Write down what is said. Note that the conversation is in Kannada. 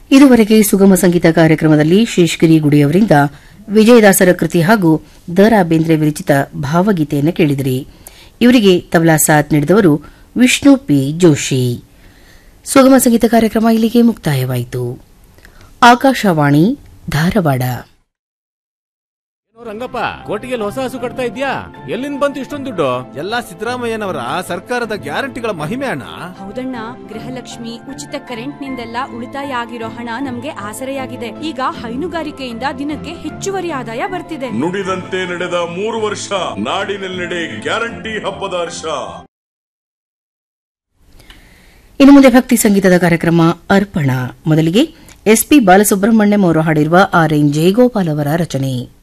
ಇದುವರೆಗೆ ಸುಗಮ ಸಂಗೀತ ಕಾರ್ಯಕ್ರಮದಲ್ಲಿ ಶೇಷಗಿರಿ ಗುಡಿಯವರಿಂದ ವಿಜಯದಾಸರ ಕೃತಿ ಹಾಗೂ ದ ರಾ ಬೇಂದ್ರೆ ವಿರಚಿತ ಭಾವಗೀತೆಯನ್ನು ಕೇಳಿದಿರಿ ಇವರಿಗೆ ತಬಲಾ ಸಾಥ್ ನೀಡಿದವರು ವಿಷ್ಣು ಪಿ ಜೋಶಿ ಸುಗಮ ಸಂಗೀತ ಕಾರ್ಯಕ್ರಮ ಇಲ್ಲಿಗೆ ಮುಕ್ತಾಯವಾಯಿತು ಆಕಾಶವಾಣಿ ಧಾರವಾಡ ಏನೋ ರಂಗಪ್ಪ ಕೋಟಿಗೆ ಹೊಸ ಹಸು ಕಟ್ತಾ ಇದ್ಯಾ ಎಲ್ಲಿಂದ ಬಂತು ಇಷ್ಟೊಂದು ದುಡ್ಡು ಎಲ್ಲ ಸಿದ್ದರಾಮಯ್ಯನವರ ಸರ್ಕಾರದ ಗ್ಯಾರಂಟಿಗಳ ಮಹಿಮೆ ಅಣ್ಣ ಹೌದಣ್ಣ ಗೃಹಲಕ್ಷ್ಮಿ ಉಚಿತ ಕರೆಂಟ್ ನಿಂದೆಲ್ಲ ಉಳಿತಾಯ ಆಗಿರೋ ಹಣ ನಮ್ಗೆ ಆಸರೆಯಾಗಿದೆ ಈಗ ಹೈನುಗಾರಿಕೆಯಿಂದ ದಿನಕ್ಕೆ ಹೆಚ್ಚುವರಿ ಆದಾಯ ಬರ್ತಿದೆ ನುಡಿದಂತೆ ನಡೆದ ಮೂರು ವರ್ಷ ನಾಡಿನೆಲ್ಲೆಡೆ ಗ್ಯಾರಂಟಿ ಹಬ್ಬದ ಹರ್ಷ ಇನ್ನು ಮುಂದೆ ಭಕ್ತಿ ಸಂಗೀತದ ಕಾರ್ಯಕ್ರಮ ಅರ್ಪಣ ಮೊದಲಿಗೆ ಎಸ್ಪಿ ಬಾಲಸುಬ್ರಹ್ಮಣ್ಯಂ ಅವರು ಹಾಡಿರುವ ಆರ್ ಎನ್ ಜಯಗೋಪಾಲ್ ಅವರ ರಚನೆ